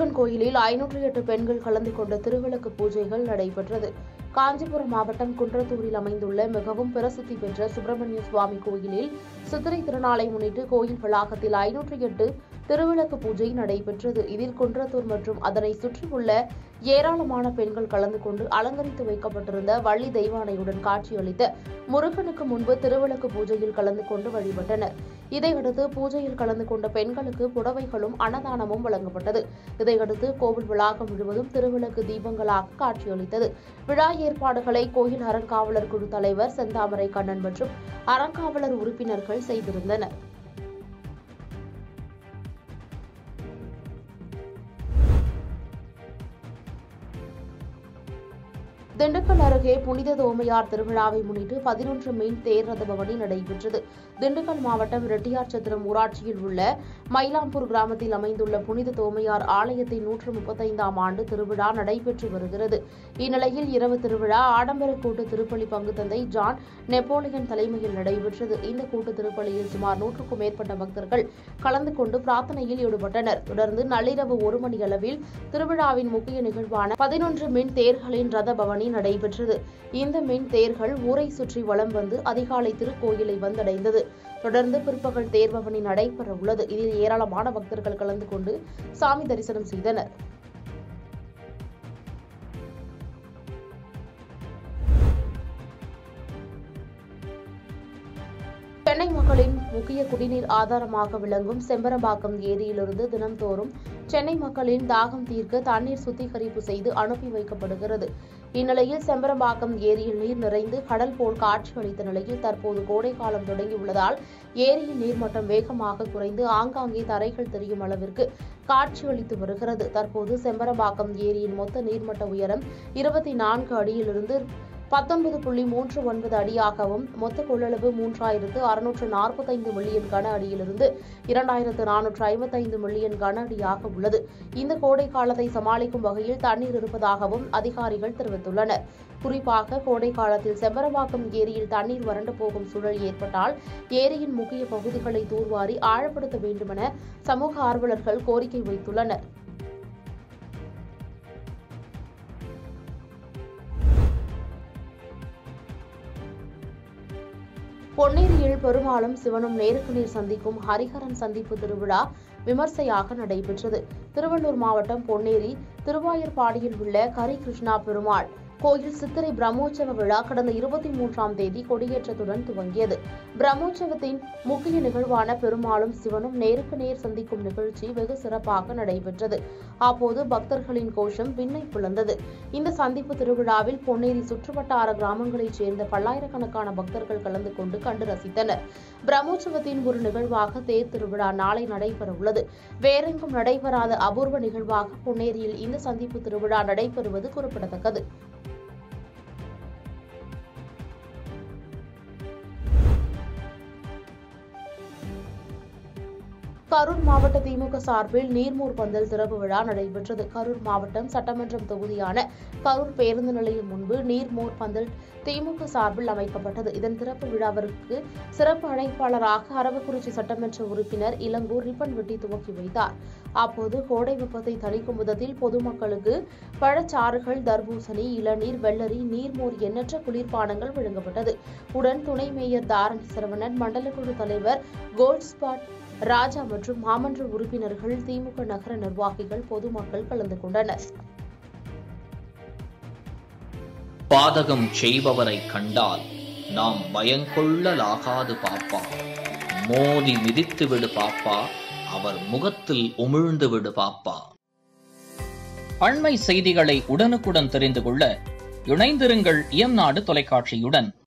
முருகன் கோயிலில் ஐநூற்றி எட்டு பெண்கள் கலந்து கொண்ட திருவிளக்கு பூஜைகள் நடைபெற்றது காஞ்சிபுரம் மாவட்டம் குன்றத்தூரில் அமைந்துள்ள மிகவும் பிரசித்தி பெற்ற சுப்பிரமணிய சுவாமி கோயிலில் சித்திரை திருநாளை முன்னிட்டு கோயில் வளாகத்தில் ஐநூற்றி எட்டு திருவிளக்கு பூஜை நடைபெற்றது இதில் குன்றத்தூர் மற்றும் அதனை சுற்றியுள்ள ஏராளமான பெண்கள் கலந்து கொண்டு அலங்கரித்து வைக்கப்பட்டிருந்த வள்ளி தெய்வானையுடன் காட்சியளித்த முருகனுக்கு முன்பு திருவிளக்கு பூஜையில் கலந்து கொண்டு வழிபட்டனர் இதையடுத்து பூஜையில் கலந்து கொண்ட பெண்களுக்கு புடவைகளும் அன்னதானமும் வழங்கப்பட்டது இதையடுத்து கோவில் வளாகம் முழுவதும் திருவிளக்கு தீபங்களாக காட்சியளித்தது விழா ஏற்பாடுகளை கோயில் அறங்காவலர் குழு தலைவர் செந்தாமரை கண்ணன் மற்றும் அறங்காவலர் உறுப்பினர்கள் செய்திருந்தனர் திண்டுக்கல் அருகே புனித தோமையார் திருவிழாவை முன்னிட்டு பதினொன்று மீன் தேர் ரத பவனி நடைபெற்றது திண்டுக்கல் மாவட்டம் ரெட்டியார்சத்திரம் ஊராட்சியில் உள்ள மயிலாம்பூர் கிராமத்தில் அமைந்துள்ள புனித தோமையார் ஆலயத்தின் நூற்று முப்பத்தைந்தாம் ஆண்டு திருவிழா நடைபெற்று வருகிறது இந்நிலையில் இரவு திருவிழா ஆடம்பர கூட்டு திருப்பலி பங்கு தந்தை ஜான் நெப்போலியன் தலைமையில் நடைபெற்றது இந்த கூட்டு திருப்பலியில் சுமார் நூற்றுக்கும் மேற்பட்ட பக்தர்கள் கலந்து கொண்டு பிரார்த்தனையில் ஈடுபட்டனர் தொடர்ந்து நள்ளிரவு ஒரு மணி அளவில் திருவிழாவின் முக்கிய நிகழ்வான பதினொன்று மின் தேர்களின் ரத பவனி நடைபெற்றது இந்த மின் தேர்கள் ஊரை சுற்றி வலம் வந்து அதிகாலை திருக்கோயிலை வந்தடைந்தது தொடர்ந்து பிற்பகல் தேர்பவனி நடைபெற உள்ளது இதில் ஏராளமான பக்தர்கள் கலந்து கொண்டு சாமி தரிசனம் செய்தனர் சென்னை மக்களின் முக்கிய குடிநீர் ஆதாரமாக விளங்கும் செம்பரம்பாக்கம் ஏரியிலிருந்து தினம்தோறும் சென்னை மக்களின் தாகம் தீர்க்க தண்ணீர் சுத்திகரிப்பு செய்து அனுப்பி வைக்கப்படுகிறது இந்நிலையில் செம்பரம்பாக்கம் ஏரியில் நீர் நிறைந்து கடல் போல் காட்சியளித்த நிலையில் தற்போது கோடைக்காலம் தொடங்கியுள்ளதால் ஏரியின் நீர்மட்டம் வேகமாக குறைந்து ஆங்காங்கே தரைகள் தெரியும் அளவிற்கு காட்சியளித்து வருகிறது தற்போது செம்பரம்பாக்கம் ஏரியின் மொத்த நீர்மட்ட உயரம் இருபத்தி நான்கு அடியிலிருந்து பத்தொன்பது புள்ளி மூன்று ஒன்பது அடியாகவும் மொத்த கொள்ளளவு மூன்றாயிரத்து அறுநூற்று நாற்பத்தைந்து மில்லியன் கன அடியிலிருந்து இரண்டாயிரத்து நானூற்று ஐம்பத்தைந்து மில்லியன் கன அடியாக உள்ளது இந்த கோடை காலத்தை சமாளிக்கும் வகையில் தண்ணீர் இருப்பதாகவும் அதிகாரிகள் தெரிவித்துள்ளனர் குறிப்பாக கோடை காலத்தில் செம்பரவாக்கம் ஏரியில் தண்ணீர் வறண்டு போகும் சூழல் ஏற்பட்டால் ஏரியின் முக்கிய பகுதிகளை தூர்வாரி ஆழப்படுத்த வேண்டுமென சமூக ஆர்வலர்கள் கோரிக்கை வைத்துள்ளனர் பொன்னேரியில் பெருமாளும் சிவனும் நேருக்கு நேர் சந்திக்கும் ஹரிஹரன் சந்திப்பு திருவிழா விமர்சையாக நடைபெற்றது திருவள்ளூர் மாவட்டம் பொன்னேரி திருவாயூர்பாடியில் உள்ள கரி கிருஷ்ணா பெருமாள் கோயில் சித்திரை பிரம்மோற்சவ விழா கடந்த இருபத்தி மூன்றாம் தேதி கொடியேற்றத்துடன் துவங்கியது பிரம்மோற்சவத்தின் முக்கிய நிகழ்வான பெருமாளும் சிவனும் நேருக்கு நேர் சந்திக்கும் நிகழ்ச்சி வெகு சிறப்பாக நடைபெற்றது அப்போது பக்தர்களின் கோஷம் விண்ணை பிளந்தது இந்த சந்திப்பு திருவிழாவில் பொன்னேரி சுற்றுவட்டார கிராமங்களைச் சேர்ந்த பல்லாயிரக்கணக்கான பக்தர்கள் கலந்து கொண்டு கண்டு ரசித்தனர் பிரம்மோற்சவத்தின் ஒரு நிகழ்வாக தேர் திருவிழா நாளை நடைபெற உள்ளது வேறெங்கும் நடைபெறாத அபூர்வ நிகழ்வாக பொன்னேரியில் இந்த சந்திப்பு திருவிழா நடைபெறுவது குறிப்பிடத்தக்கது கரூர் மாவட்ட திமுக சார்பில் நீர்மூர் பந்தல் திறப்பு விழா நடைபெற்றது கரூர் மாவட்டம் சட்டமன்றம் தொகுதியான கரூர் பேருந்து நிலையம் முன்பு நீர்மோர் பந்தல் திமுக சார்பில் அமைக்கப்பட்டது இதன் திறப்பு விழாவிற்கு சிறப்பு அழைப்பாளராக அரவக்குறிச்சி சட்டமன்ற உறுப்பினர் இளங்கூர் ரிப்பன் வெட்டி துவக்கி வைத்தார் அப்போது கோடை வெப்பத்தை தணிக்கும் விதத்தில் பொதுமக்களுக்கு பழச்சாறுகள் தர்பூசணி இளநீர் வெள்ளரி நீர்மோர் எண்ணற்ற குளிர்பானங்கள் வழங்கப்பட்டது உடன் துணை மேயர் தாரணி சரவணன் மண்டலக்குழு தலைவர் கோல்ட் ஸ்பாட் ராஜா மற்றும் மாமன்ற உறுப்பினர்கள் திமுக நகர நிர்வாகிகள் பொதுமக்கள் கலந்து கொண்டனர் பாதகம் செய்பவரை கண்டால் நாம் பயங்கொள்ளலாகாது பாப்பா மோதி மிதித்து விடு பாப்பா அவர் முகத்தில் உமிழ்ந்து விடு பாப்பா அண்மை செய்திகளை உடனுக்குடன் தெரிந்து கொள்ள இணைந்திருங்கள் இயம்நாடு தொலைக்காட்சியுடன்